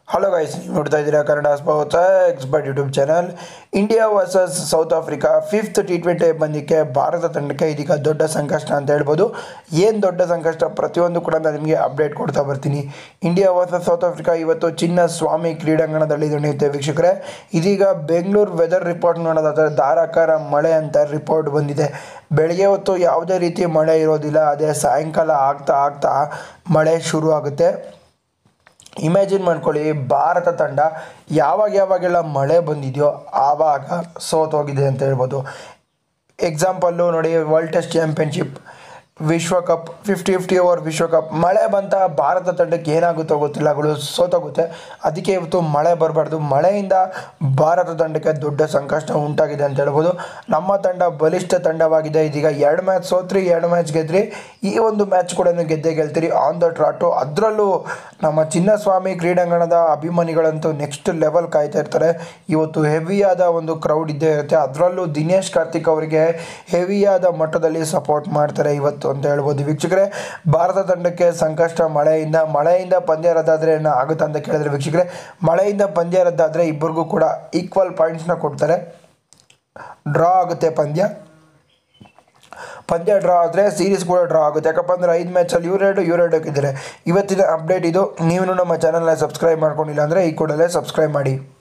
hello guys ನೀವು ನೋಡ್ತಾ ಇದ್ದೀರಾ Kannada sports expert YouTube channel India versus South Africa fifth T twenty ಬಂದಿಕ್ಕೆ ಭಾರತ ತಂಡಕ್ಕೆ ಇದೀಗ ದೊಡ್ಡ ಸಂಕಷ್ಟ ಅಂತ ಹೇಳ್ಬೋದು ಏನು ದೊಡ್ಡ ಸಂಕಷ್ಟ ಪ್ರತಿಯೊಂದು ಕೂಡ ನಾನು ನಿಮಗೆ ಅಪ್ಡೇಟ್ ಕೊಡ್ತಾ ಬರ್ತೀನಿ ಇಂಡಿಯಾ ವರ್ಸಸ್ ಸೌತ್ ಆಫ್ರಿಕಾ ಇವತ್ತು ಚಿನ್ನ ಸ್ವಾಮಿ ಕ್ರೀಡಾಂಗಣದಲ್ಲಿ ನಡೆಯುತ್ತೆ ವೀಕ್ಷಕರೇ ಇದೀಗ ಬೆಂಗಳೂರು ವೆದರ್ ರಿಪೋರ್ಟ್ ನೋಡೋದಾದರೆ ಧಾರಾಕಾರ ಮಳೆ ಅಂತ ರಿಪೋರ್ಟ್ ಬಂದಿದೆ ಬೆಳಗ್ಗೆ ಹೊತ್ತು ಯಾವುದೇ ರೀತಿ ಮಳೆ ಇರೋದಿಲ್ಲ ಅದೇ ಸಾಯಂಕಾಲ ಆಗ್ತಾ ಆಗ್ತಾ ಮಳೆ ಶುರು ಆಗುತ್ತೆ ಇಮ್ಯಾಜಿನ್ ಮಾಡ್ಕೊಳ್ಳಿ ಭಾರತ ತಂಡ ಯಾವಾಗ ಯಾವಾಗೆಲ್ಲ ಮಳೆ ಬಂದಿದೆಯೋ ಆವಾಗ ಸೋತೋಗಿದೆ ಅಂತ ಹೇಳ್ಬೋದು ಎಕ್ಸಾಂಪಲ್ಲು ನೋಡಿ ವರ್ಲ್ಡ್ ಟೆಸ್ಟ್ ಚಾಂಪಿಯನ್ಶಿಪ್ ವಿಶ್ವಕಪ್ ಫಿಫ್ಟಿ ಫಿಫ್ಟಿ ಓವರ್ ವಿಶ್ವಕಪ್ ಮಳೆ ಬಂತ ಭಾರತ ತಂಡಕ್ಕೆ ಏನಾಗುತ್ತೋ ಗೊತ್ತಿಲ್ಲ ಗಳು ಸೋತೋಗುತ್ತೆ ಅದಕ್ಕೆ ಇವತ್ತು ಮಳೆ ಬರಬಾರ್ದು ಮಳೆಯಿಂದ ಭಾರತ ತಂಡಕ್ಕೆ ದೊಡ್ಡ ಸಂಕಷ್ಟ ಉಂಟಾಗಿದೆ ಅಂತ ಹೇಳ್ಬೋದು ನಮ್ಮ ತಂಡ ಬಲಿಷ್ಠ ತಂಡವಾಗಿದೆ ಇದೀಗ ಎರಡು ಮ್ಯಾಚ್ ಸೋತ್ರಿ ಎರಡು ಮ್ಯಾಚ್ ಗೆದ್ರಿ ಈ ಒಂದು ಮ್ಯಾಚ್ ಕೂಡ ಗೆದ್ದೇ ಗೆಲ್ತೀರಿ ಆನ್ ದ ಟ್ರಾಟು ಅದರಲ್ಲೂ ನಮ್ಮ ಚಿನ್ನಸ್ವಾಮಿ ಕ್ರೀಡಾಂಗಣದ ಅಭಿಮಾನಿಗಳಂತೂ ನೆಕ್ಸ್ಟ್ ಲೆವೆಲ್ ಕಾಯ್ತಾ ಇರ್ತಾರೆ ಇವತ್ತು ಹೆವಿಯಾದ ಒಂದು ಕ್ರೌಡ್ ಇದ್ದೇ ಇರುತ್ತೆ ಅದರಲ್ಲೂ ದಿನೇಶ್ ಕಾರ್ತಿಕ್ ಅವರಿಗೆ ಹೆವಿಯಾದ ಮಟ್ಟದಲ್ಲಿ ಸಪೋರ್ಟ್ ಮಾಡ್ತಾರೆ ಇವತ್ತು ಅಂತ ಹೇಳ್ಬೋದು ವೀಕ್ಷಕರೇ ಭಾರತ ತಂಡಕ್ಕೆ ಸಂಕಷ್ಟ ಮಳೆಯಿಂದ ಮಳೆಯಿಂದ ಪಂದ್ಯ ರದ್ದಾದರೆ ಏನೋ ಆಗುತ್ತಾ ಅಂತ ಕೇಳಿದ್ರೆ ವೀಕ್ಷಕರೇ ಮಳೆಯಿಂದ ಪಂದ್ಯ ರದ್ದಾದರೆ ಇಬ್ಬರಿಗೂ ಕೂಡ ಈಕ್ವಲ್ ಪಾಯಿಂಟ್ಸ್ನ ಕೊಡ್ತಾರೆ ಡ್ರಾ ಆಗುತ್ತೆ ಪಂದ್ಯ ಪಂದ್ಯ ಡ್ರಾ ಆದರೆ ಸೀರೀಸ್ ಕೂಡ ಡ್ರಾ ಆಗುತ್ತೆ ಯಾಕಪ್ಪ ಅಂದರೆ ಐದು ಮ್ಯಾಚಲ್ಲಿ ಇವರೆರಡು ಇವರೆರಡು ಹಾಕಿದ್ದಾರೆ ಇವತ್ತಿನ ಅಪ್ಡೇಟ್ ಇದು ನೀವು ನಮ್ಮ ಚಾನಲ್ನ ಸಬ್ಸ್ಕ್ರೈಬ್ ಮಾಡ್ಕೊಂಡಿಲ್ಲ ಅಂದರೆ ಈ ಕೂಡಲೇ ಸಬ್ಸ್ಕ್ರೈಬ್ ಮಾಡಿ